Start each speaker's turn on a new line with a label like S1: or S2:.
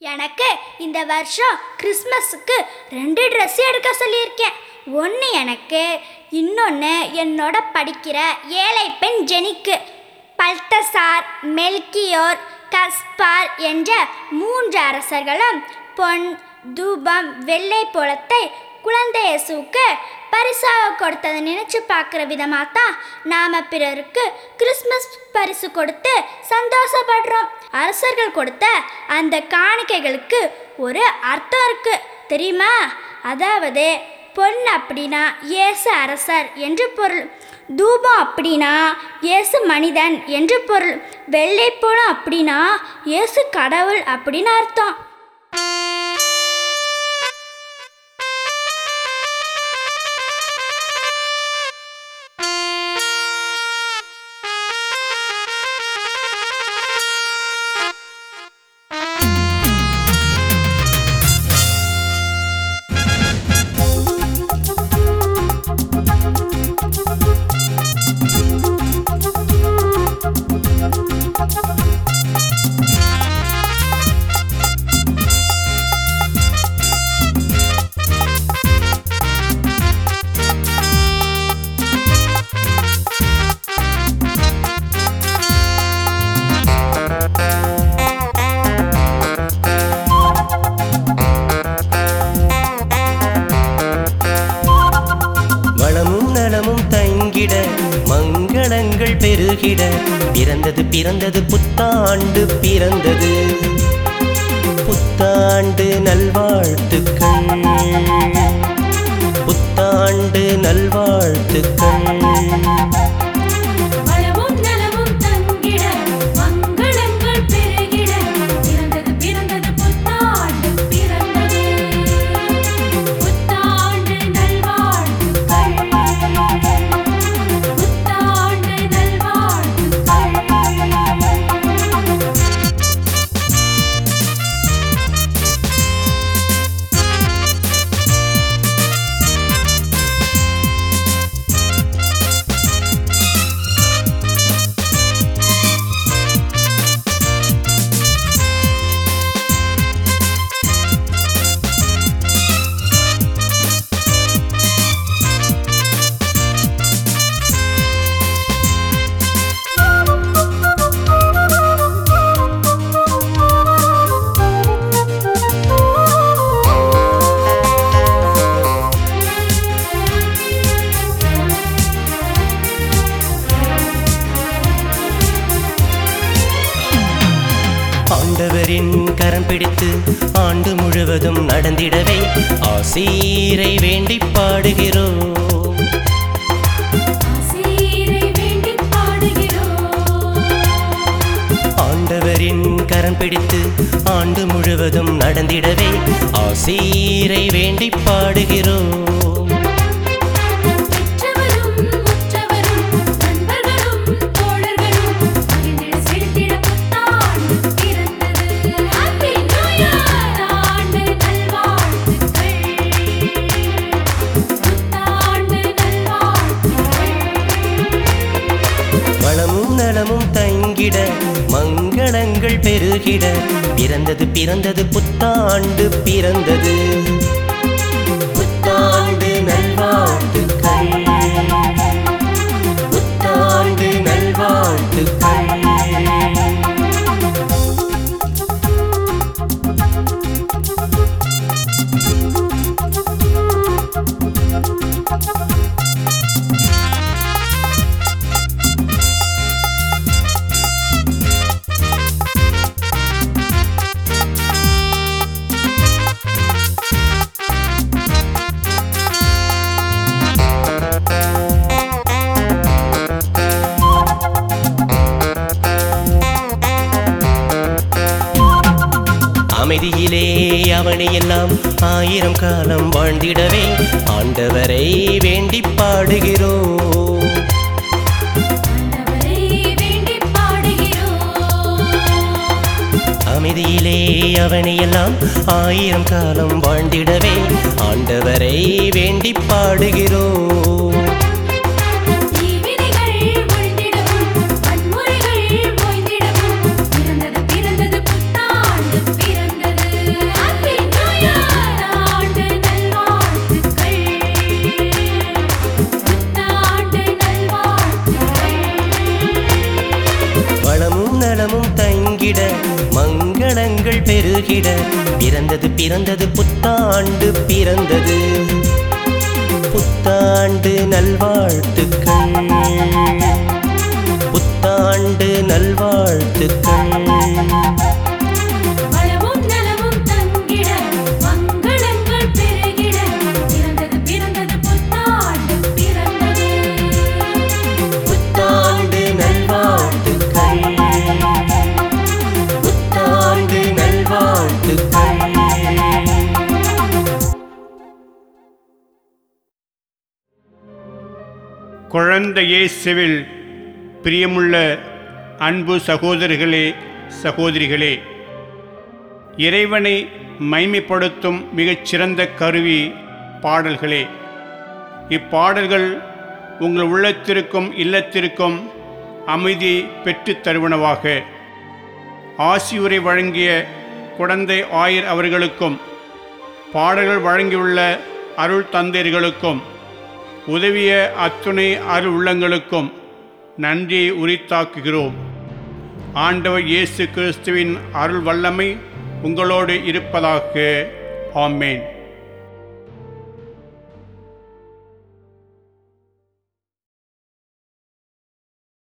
S1: எனக்கு இந்த வருஷம் கிறிஸ்மஸுக்கு ரெண்டு ட்ரெஸ் எடுக்க சொல்லியிருக்கேன் ஒன்று எனக்கு இன்னொன்று என்னோட படிக்கிற ஏழை பெண் ஜெனிக்கு பல்தசார் மெல்கியோர் கஸ்பார் என்ற மூன்று அரசர்களும் பொன் தூபம் வெள்ளை புலத்தை குழந்தை இயேசுவுக்கு பரிசாக கொடுத்ததை நினைச்சு பார்க்குற விதமாக தான் நாம் பிறருக்கு கிறிஸ்மஸ் பரிசு கொடுத்து சந்தோஷப்படுறோம் அரசர்கள் கொடுத்த அந்த காணிக்கைகளுக்கு ஒரு அர்த்தம் இருக்கு தெரியுமா அதாவது பொன் அப்படின்னா இயேசு அரசர் என்று பொருள் தூபம் அப்படின்னா இயேசு மனிதன் என்று பொருள் வெள்ளைப்பூனம் அப்படின்னா இயேசு கடவுள் அப்படின்னு அர்த்தம்
S2: வளமும் நலமும் தங்கிட மங்களங்கள் பெருகிட பிறந்தது பிறந்தது புத்தாண்டு பிறந்தது புத்தாண்டு நல்வாழ்த்துக்கள் புத்தாண்டு நல்வாழ்த்துக்கள்
S3: வளமும் நலமும் தங்கிட மங்களங்கள் பெருகிட பிறந்தது பிறந்தது புத்தாண்டு பிறந்தது புத்தாண்டு நல்வாழ்த்துக்கள் புத்தாண்டு நல்வாழ்த்துக்கள்
S2: ஆண்டவரின் கரம் பிடித்து ஆண்டு முழுவதும் நடந்திடவே ஆசீரை வேண்டி பாடுகிறோம்
S3: ஆசீரை வேண்டிப் பாடுகிறோம்
S2: ஆண்டவரின் கரம் பிடித்து ஆண்டு முழுவதும் நடந்திடவே ஆசீரை வேண்டி பாடுகிறோம்
S3: பெற்றவரும் உற்றவரும் நண்பர்களும் தோழர்களும் மகிழ்ந்திட செழித்திட புத்தாண்டு பிறந்தது ஹாப்பி நியூ இயர் புத்தாண்டு நல்வாழ்த்துக்கள் புத்தாண்டு நல்வாழ்த்துக்கள்
S2: வளமும் நலமும் தங்கிட மங்களங்கள் பெருகிட பிறந்தது பிறந்தது புத்தாண்டு பிறந்தது புத்தாண்டு நல்வாழ்த்துக்கள் புத்தாண்டு நல்வாழ்த்துக்கள் அமைதியிலே அவனை எல்லாம் ஆயிரம் காலம் வாழ்ந்திடவே ஆண்டவரை வேண்டி பாடுகிறோம்
S3: ஆண்டவரை வேண்டிப் பாடுகிறோம்
S2: அமைதியிலே அவனை எல்லாம் ஆயிரம் காலம் வாழ்ந்திடவே ஆண்டவரை வேண்டி பாடுகிறோம்
S3: தீவினைகள் ஒழிந்திடவும் வன்முறைகள் ஓய்ந்திடவும் பிறந்தது பிறந்தது புத்தாண்டு பிறந்தது
S2: மங்களங்கள் பெருகிட பிறந்தது பிறந்தது புத்தாண்டு பிறந்தது புத்தாண்டு நல்வாழ்த்துக்கள் புத்தாண்டு நல்வாழ்த்துக்கள்
S3: வளமும் நலமும் தங்கிட மங்களங்கள் பெருகிட பிறந்தது பிறந்தது புத்தாண்டு பிறந்தது
S2: புத்தாண்டு நல்வாழ்த்துக்கள் புத்தாண்டு நல்வாழ்த்துக்கள்
S4: குழந்தை இயேசுவில் பிரியமுள்ள அன்பு சகோதரர்களே சகோதரிகளே இறைவனை மைமைப்படுத்தும் மிகச்சிறந்த கருவி பாடல்களே இப்பாடல்கள் உங்கள் உள்ளத்திற்கும் இல்லத்திற்கும் அமைதி பெற்றுத் தருவனவாக ஆசியுரை வழங்கிய குழந்தை ஆயர் அவர்களுக்கும் பாடல்கள் வழங்கியுள்ள அருள் தந்தையர்களுக்கும் உதவிய அத்துணை அருள் உள்ளங்களுக்கும் நன்றியை உரித்தாக்குகிறோம் ஆண்டவர் இயேசு கிறிஸ்துவின் அருள் வல்லமை உங்களோடு இருப்பதாக ஆமேன்